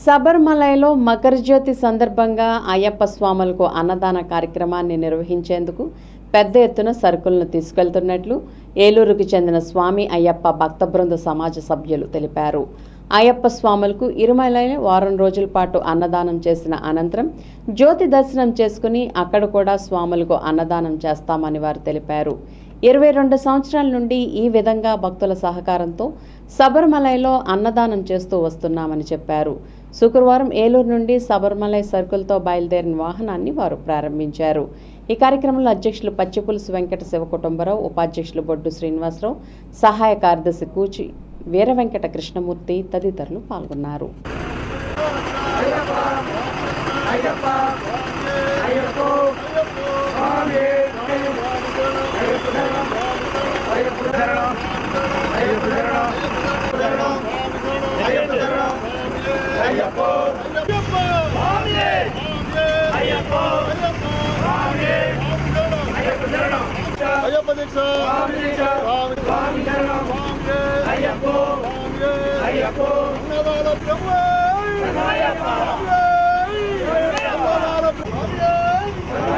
శబరిమలలో మకర జ్యోతి సందర్భంగా అయ్యప్ప స్వాములకు అన్నదాన కార్యక్రమాన్ని నిర్వహించేందుకు పెద్ద ఎత్తున సరుకులను తీసుకెళ్తున్నట్లు ఏలూరుకు చెందిన స్వామి అయ్యప్ప భక్త బృంద సమాజ సభ్యులు తెలిపారు అయ్యప్ప స్వాములకు ఇరుమలలో వారం రోజుల పాటు అన్నదానం చేసిన అనంతరం జ్యోతి దర్శనం చేసుకుని అక్కడ కూడా స్వాములకు అన్నదానం చేస్తామని వారు తెలిపారు ఇరవై రెండు సంవత్సరాల నుండి ఈ విధంగా భక్తుల సహకారంతో శబరిమలలో అన్నదానం చేస్తూ వస్తున్నామని చెప్పారు శుక్రవారం ఏలూరు నుండి శబరిమలై సర్కిల్తో బయలుదేరిన వాహనాన్ని వారు ప్రారంభించారు ఈ కార్యక్రమంలో అధ్యక్షులు పచ్చిపులుసు వెంకట శివ కుటుంబరావు ఉపాధ్యక్షులు బొడ్డు శ్రీనివాసరావు సహాయ కార్యదర్శి కూచి వీర వెంకట కృష్ణమూర్తి తదితరులు పాల్గొన్నారు అయ్యప్ప దీక్ష స్వామి స్వామి అయ్యప్ప అయ్యప్ప అన్నదాన ప్రభు అన్నదాన ప్రభు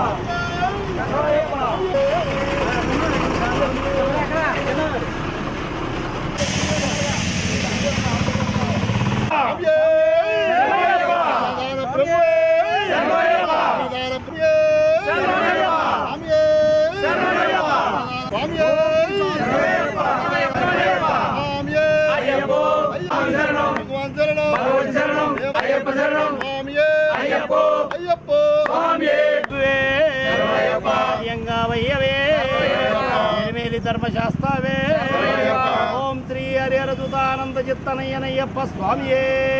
అన్నదాన ప్రభు అన్నదాన ప్రభు స్వామి యంగావయ్యవే ఎనిమిది ధర్మశాస్త్రవే ఓం శ్రీ హరిహర సుతానంద చిత్తనయ్యనయ్యప్ప స్వామియే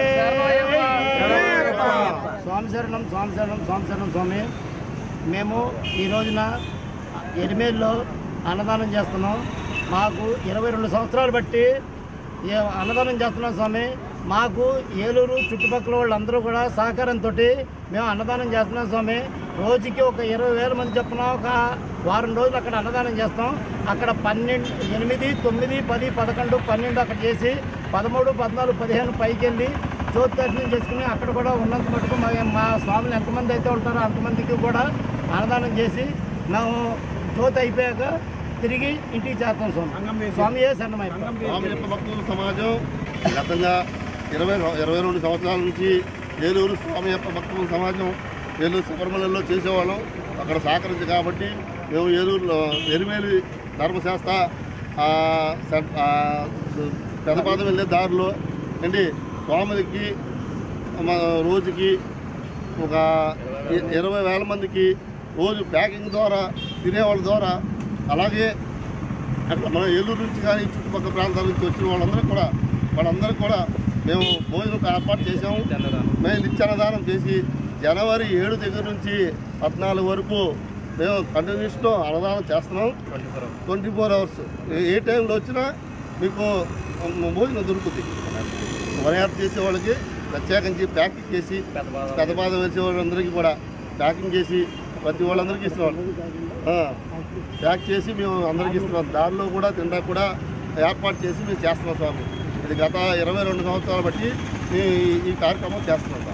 స్వామి శరణం స్వామి శరణం స్వామి శరణం స్వామి మేము ఈ రోజున ఎనిమిదిలో అన్నదానం చేస్తున్నాం మాకు ఇరవై రెండు సంవత్సరాలు బట్టి ఈ అన్నదానం చేస్తున్నాం స్వామి మాకు ఏలూరు చుట్టుపక్కల వాళ్ళందరూ కూడా సహకారంతో మేము అన్నదానం చేస్తున్నాం స్వామి రోజుకి ఒక ఇరవై వేల మంది చొప్పున ఒక వారం రోజులు అక్కడ అన్నదానం చేస్తాం అక్కడ పన్నెండు ఎనిమిది తొమ్మిది పది పదకొండు పన్నెండు అక్కడ చేసి పదమూడు పద్నాలుగు పదిహేను పైకి వెళ్ళి జ్యోతి దర్శనం చేసుకుని అక్కడ కూడా ఉన్నంత మటుకు మా మా స్వాములు ఎంతమంది అయితే ఉంటారో అంతమందికి కూడా అన్నదానం చేసి మేము జ్యోతి అయిపోయాక తిరిగి ఇంటికి చేస్తాం స్వామి స్వామియే శరణమయ్య స్వామి యొక్క భక్తుల సమాజం గతంగా ఇరవై ఇరవై రెండు సంవత్సరాల నుంచి ఏలూరు స్వామి యొక్క భక్తుల సమాజం ఏలూరు శబరిమలలో చేసేవాళ్ళం అక్కడ సహకరించి కాబట్టి మేము ఏలూరులో ఎరిమేలి ధర్మశాస్త్ర ఆ, స- ఆ, పెదపాదం వెళ్ళే దారిలో అండి స్వామికి మ- రోజుకి ఒక ఇ- ఇరవై వేల మందికి రోజు ప్యాకింగ్ ద్వారా తినేవాళ్ళ ద్వారా అలాగే అట్లా మన ఏలూరు నుంచి కానీ చుట్టుపక్కల ప్రాంతాల నుంచి వచ్చిన వాళ్ళందరూ కూడా వాళ్ళందరూ కూడా మేము భోజనం ఏర్పాటు చేసాము మేము నిత్యాన్నదానం చేసి జనవరి ఏడు దగ్గర నుంచి పద్నాలుగు వరకు మేము కంటిన్యూస్లో అన్నదానం చేస్తున్నాం ట్వంటీ ఫోర్ అవర్స్ ఏ టైంలో వచ్చినా మీకు భోజనం దొరుకుతుంది వనయాత్ర చేసే వాళ్ళకి ప్రత్యేకించి ప్యాకింగ్ చేసి పెద్దపాదం వేసే వాళ్ళందరికీ కూడా ప్యాకింగ్ చేసి ప్రతి వాళ్ళందరికీ ఇస్తున్నాం ఆ, ప్యాక్ చేసి మేము అందరికీ ఇస్తున్నాం దారిలో కూడా తిండా కూడా ఏర్పాటు చేసి మేము చేస్తున్నాం స్వామి ఇది గత ఇరవై రెండు సంవత్సరాలు బట్టి ఈ ఈ కార్యక్రమం చేస్తున్నాం స్వామి